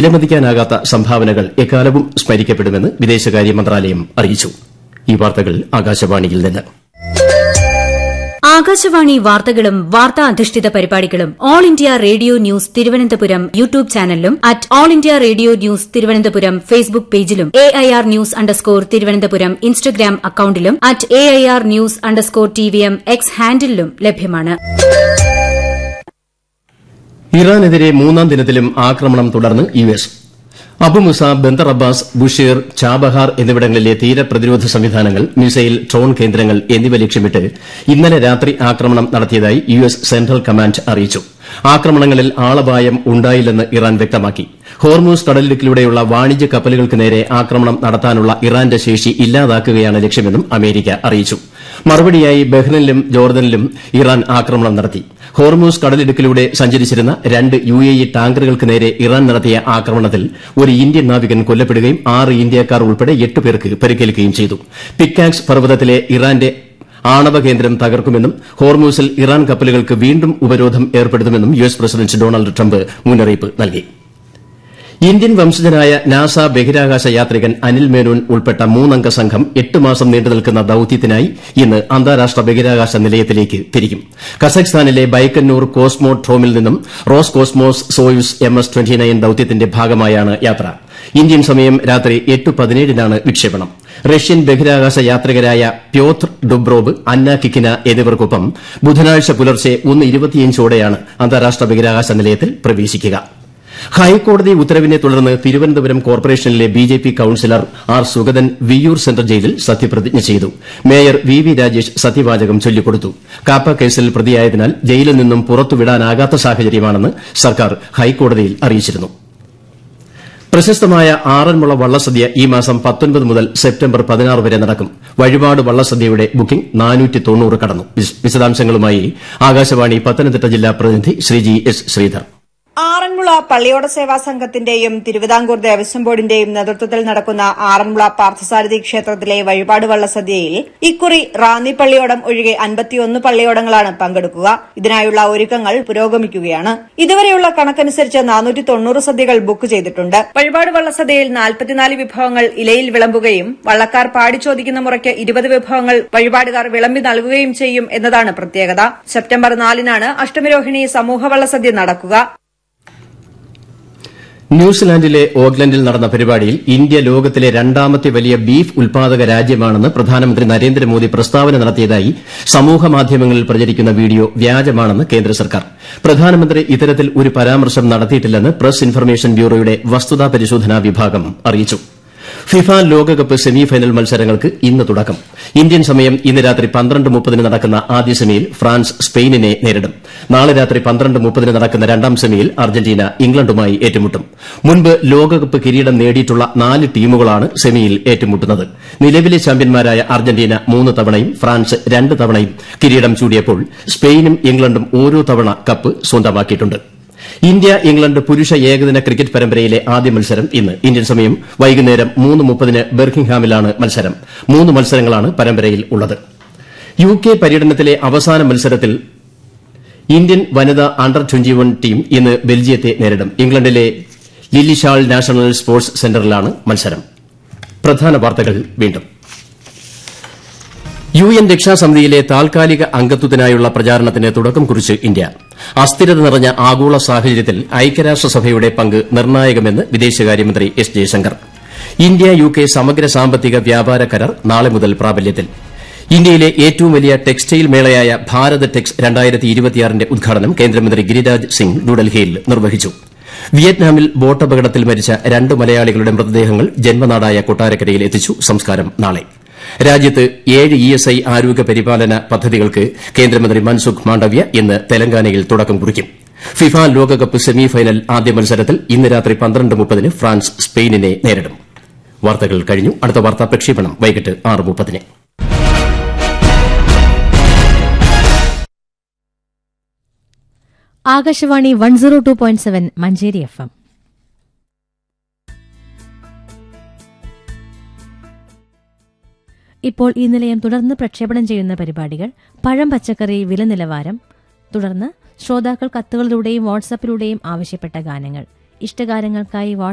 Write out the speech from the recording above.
വിലമതിക്കാനാകാത്ത സംഭാവനകൾ എക്കാലവും സ്മരിക്കപ്പെടുമെന്ന് വിദേശകാര്യ മന്ത്രാലയം അറിയിച്ചു ഈ വാർത്തകൾ ആകാശവാണിയിൽ നിന്ന് ആകാശവാണി വാർത്തകളും വാർത്താ അധിഷ്ഠിത പരിപാടികളും all India radio news Thiruvananthapuram YouTube ചാനലിലും at all India radio news Thiruvananthapuram Facebook പേജിലും A I R news underscore Thiruvananthapuram Instagram അക്കൌണ്ടിലും at A I R news underscore T V M X ഹാൻഡിലും ലഭ്യമാണ് ഇറാനെതിരെ മൂന്നാം ദിനത്തിലും ആക്രമണം തുടർന്ന് U S Abu Musa Bandar Abbas Bushehr Chabahar എന്നിവിടങ്ങളിലെ തീരപ്രതിരോധ സംവിധാനങ്ങൾ മിസൈൽ ഡ്രോൺ കേന്ദ്രങ്ങൾ എന്നിവ ലക്ഷ്യമിട്ട് ഇന്നലെ രാത്രി ആക്രമണം നടത്തിയതായി യു എസ് സെൻട്രൽ കമാൻഡ് അറിയിച്ചു ആക്രമണങ്ങളിൽ ആളപായം ഉണ്ടായില്ലെന്ന് ഇറാൻ വ്യക്തമാക്കി ഹോർമൂസ് കടലിടുക്കിലൂടെയുള്ള വാണിജ്യ കപ്പലുകൾക്ക് നേരെ ആക്രമണം നടത്താനുള്ള ഇറാന്റെ ശേഷി ഇല്ലാതാക്കുകയാണ് ലക്ഷ്യമെന്നും അമേരിക്ക അറിയിച്ചു മറുപടിയായി ബഹ്റിനിലും ജോർദനിലും ഇറാൻ ആക്രമണം നടത്തി ഹോർമൂസ് കടലിടുക്കിലൂടെ സഞ്ചരിച്ചിരുന്ന രണ്ട് യു എ ഇ ടാങ്കറുകൾക്ക് നേരെ ഇറാൻ നടത്തിയ ആക്രമണത്തിൽ ഒരു ഇന്ത്യൻ നാവികൻ കൊല്ലപ്പെടുകയും ആറ് ഇന്ത്യക്കാർ ഉൾപ്പെടെ എട്ട് പേർക്ക് പരിക്കേൽക്കുകയും ചെയ്തു പിക്കാക്സ് പർവ്വതത്തിലെ ഇറാന്റെ ആണവ കേന്ദ്രം തകർക്കുമെന്നും ഹോർമൂസിൽ ഇറാൻ കപ്പലുകൾക്ക് വീണ്ടും ഉപരോധം ഏർപ്പെടുത്തുമെന്നും U S president Donald Trump മുന്നറിയിപ്പ് നൽകി ഇന്ത്യൻ വംശജനായ നാസ ബഹിരാകാശ യാത്രികൻ അനിൽ മേനോൻ ഉൾപ്പെട്ട മൂന്നംഗ സംഘം എട്ട് മാസം നീണ്ടുനിൽക്കുന്ന ദൌത്യത്തിനായി ഇന്ന് അന്താരാഷ്ട്ര ബഹിരാകാശ നിലയത്തിലേക്ക് തിരിക്കും കസഖ്സ്ഥാനിലെ ബൈക്കന്നൂർ കോസ്മോട്രോമിൽ നിന്നും Roscosmos Soyuz M S twenty nine ദൌത്യത്തിന്റെ ഭാഗമായാണ് യാത്ര ഇന്ത്യൻ സമയം രാത്രി എട്ട് പതിനേഴിനാണ് വിക്ഷേപണം റഷ്യൻ ബഹിരാകാശ യാത്രികരായ പ്യോത്ർ ഡുബ്രോവ് അന്ന കിക്കിന എന്നിവർക്കൊപ്പം ബുധനാഴ്ച പുലർച്ചെ ഒന്ന് ഇരുപത്തിയഞ്ചോടെയാണ് അന്താരാഷ്ട്ര ബഹിരാകാശ നിലയത്തിൽ പ്രവേശിക്കുക ഹൈക്കോടതി ഉത്തരവിനെ തുടർന്ന് തിരുവനന്തപുരം കോർപ്പറേഷനിലെ B J P councillor R Sugathan Viyyur central ജയിലിൽ സത്യപ്രതിജ്ഞ ചെയ്തു മേയർ വി വി രാജേഷ് സത്യവാചകം ചൊല്ലിക്കൊടുത്തു കാപ്പ കേസിൽ പ്രതിയായതിനാൽ ജയിലിൽ നിന്നും പുറത്തുവിടാനാകാത്ത സാഹചര്യമാണെന്ന് സർക്കാർ ഹൈക്കോടതിയിൽ അറിയിച്ചിരുന്നു പ്രശസ്തമായ ആറന്മുള വള്ളസദ്യ ഈ മാസം പത്തൊൻപത് മുതൽ സെപ്റ്റംബർ പതിനാറ് വരെ നടക്കും വഴിപാട് വള്ളസദ്യയുടെ ബുക്കിംഗ് നാനൂറ്റി തൊണ്ണൂറ് കടന്നു വിശദാംശങ്ങളുമായി ആകാശവാണി പത്തനംതിട്ട ജില്ലാ പ്രതിനിധി ശ്രീജി എസ് ശ്രീധർ ആറന്മുള പള്ളിയോട സേവാ സംഘത്തിന്റെയും തിരുവിതാംകൂർ ദേവസ്വം ബോർഡിന്റെയും നേതൃത്വത്തിൽ നടക്കുന്ന ആറന്മുള പാർത്ഥസാരഥി ക്ഷേത്രത്തിലെ വഴിപാട് വള്ളസദ്യയിൽ ഇക്കുറി റാന്നി പള്ളിയോടം ഒഴികെ അൻപത്തിയൊന്ന് പള്ളിയോടങ്ങളാണ് പങ്കെടുക്കുക ഇതിനായുള്ള ഒരുക്കങ്ങൾ പുരോഗമിക്കുകയാണ് ഇതുവരെയുള്ള കണക്കനുസരിച്ച് നാനൂറ്റി തൊണ്ണൂറ് സദ്യകൾ ബുക്ക് ചെയ്തിട്ടുണ്ട് വഴിപാട് വള്ളസദ്യയിൽ നാൽപ്പത്തിനാല് വിഭവങ്ങൾ ഇലയിൽ വിളമ്പുകയും വള്ളക്കാർ പാടി ചോദിക്കുന്ന മുറയ്ക്ക് ഇരുപത് വിഭവങ്ങൾ വഴിപാടുകാർ വിളമ്പി നൽകുകയും ചെയ്യും എന്നതാണ് പ്രത്യേകത സെപ്റ്റംബർ നാലിനാണ് അഷ്ടമിരോഹിണി സമൂഹ വള്ളസദ്യ നടക്കുക ന്യൂസിലാൻഡിലെ ഓക്ലൻഡിൽ നടന്ന പരിപാടിയിൽ ഇന്ത്യ ലോകത്തിലെ രണ്ടാമത്തെ വലിയ ബീഫ് ഉൽപാദക രാജ്യമാണെന്ന് പ്രധാനമന്ത്രി നരേന്ദ്രമോദി പ്രസ്താവന നടത്തിയതായി സമൂഹമാധ്യമങ്ങളിൽ പ്രചരിക്കുന്ന വീഡിയോ വ്യാജമാണെന്ന് കേന്ദ്ര സർക്കാർ പ്രധാനമന്ത്രി ഇത്തരത്തിൽ ഒരു പരാമർശം നടത്തിയിട്ടില്ലെന്ന് പ്രസ് ഇൻഫർമേഷൻ ബ്യൂറോയുടെ വസ്തുതാ പരിശോധനാ വിഭാഗം അറിയിച്ചു ഫിഫ ലോകകപ്പ് സെമി ഫൈനൽ മത്സരങ്ങൾക്ക് ഇന്ന് തുടക്കം ഇന്ത്യൻ സമയം ഇന്ന് രാത്രി പന്ത്രണ്ട് മുപ്പതിന് നടക്കുന്ന ആദ്യ സെമിയിൽ ഫ്രാൻസ് സ്പെയിനിനെ നേരിടും നാളെ രാത്രി പന്ത്രണ്ട് മുപ്പതിന് നടക്കുന്ന രണ്ടാം സെമിയിൽ അർജന്റീന ഇംഗ്ലണ്ടുമായി ഏറ്റുമുട്ടും മുൻപ് ലോകകപ്പ് കിരീടം നേടിയിട്ടുള്ള നാല് ടീമുകളാണ് സെമിയിൽ ഏറ്റുമുട്ടുന്നത് നിലവിലെ ചാമ്പ്യന്മാരായ അർജന്റീന മൂന്ന് തവണയും ഫ്രാൻസ് രണ്ട് തവണയും കിരീടം ചൂടിയപ്പോൾ സ്പെയിനും ഇംഗ്ലണ്ടും ഓരോ തവണ കപ്പ് സ്വന്തമാക്കിയിട്ടുണ്ട് ഇന്ത്യ ഇംഗ്ലണ്ട് പുരുഷ ഏകദിന ക്രിക്കറ്റ് പരമ്പരയിലെ ആദ്യ മത്സരം ഇന്ന് ഇന്ത്യൻ സമയം വൈകുന്നേരം മൂന്ന് മുപ്പതിന് ബെർക്കിംഗ്ഹാമിലാണ് മത്സരം മൂന്ന് മത്സരങ്ങളാണ് പരമ്പരയിൽ ഉള്ളത് യു കെ പര്യടനത്തിലെ അവസാന മത്സരത്തിൽ ഇന്ത്യൻ വനിതാ അണ്ടർ ടീം ഇന്ന് ബെൽജിയത്തെ നേരിടും ഇംഗ്ലണ്ടിലെ ലില്ലിഷാൾ നാഷണൽ സ്പോർട്സ് സെന്ററിലാണ് മത്സരം പ്രധാന വാർത്തകൾ വീണ്ടും യു എൻ രക്ഷാസമിതിയിലെ താൽക്കാലിക അംഗത്വത്തിനായുള്ള പ്രചാരണത്തിന് തുടക്കം കുറിച്ച് ഇന്ത്യ അസ്ഥിരത നിറഞ്ഞ ആഗോള സാഹചര്യത്തിൽ ഐക്യരാഷ്ട്രസഭയുടെ പങ്ക് നിർണായകമെന്ന് വിദേശകാര്യമന്ത്രി S Jaishankar India U K സമഗ്ര സാമ്പത്തിക വ്യാപാര കരാർ നാളെ മുതൽ പ്രാബല്യത്തിൽ ഇന്ത്യയിലെ ഏറ്റവും വലിയ ടെക്സ്റ്റൈൽ മേളയായ ഭാരത് ടെക്സ് ന്റെ ഉദ്ഘാടനം കേന്ദ്രമന്ത്രി ഗിരിരാജ് സിംഗ് ന്യൂഡൽഹിയിൽ നിർവഹിച്ചു വിയറ്റ്നാമിൽ ബോട്ടപകടത്തിൽ മരിച്ച രണ്ട് മലയാളികളുടെ മൃതദേഹങ്ങൾ ജന്മനാടായ കൊട്ടാരക്കരയിൽ എത്തിച്ചു സംസ്കാരം നാളെ രാജ്യത്ത് ഏഴ് ഇ എസ് ഐ ആരോഗ്യ പരിപാലന പദ്ധതികൾക്ക് കേന്ദ്രമന്ത്രി മൻസുഖ് മാണ്ഡവ്യ ഇന്ന് തെലങ്കാനയിൽ തുടക്കം കുറിക്കും ഫിഫ ലോകകപ്പ് സെമി ഫൈനൽ ആദ്യ മത്സരത്തിൽ ഇന്ന് രാത്രി പന്ത്രണ്ട് മുപ്പതിന് ഫ്രാൻസ് സ്പെയിനിനെ നേരിടും വാർത്തകൾ കഴിഞ്ഞു അടുത്ത വാർത്താ പ്രക്ഷേപണം വൈകിട്ട് ആറ് മുപ്പതിന് Akashvani one zero two point seven Manjeri F M ഇപ്പോൾ ഈ നിലയം തുടർന്ന് പ്രക്ഷേപണം ചെയ്യുന്ന പരിപാടികൾ പഴം പച്ചക്കറി വില നിലവാരം തുടർന്ന് ശ്രോതാക്കൾ കത്തുകളിലൂടെയും വാട്സാപ്പിലൂടെയും ആവശ്യപ്പെട്ട ഗാനങ്ങൾ ഇഷ്ടഗാനങ്ങൾക്കായി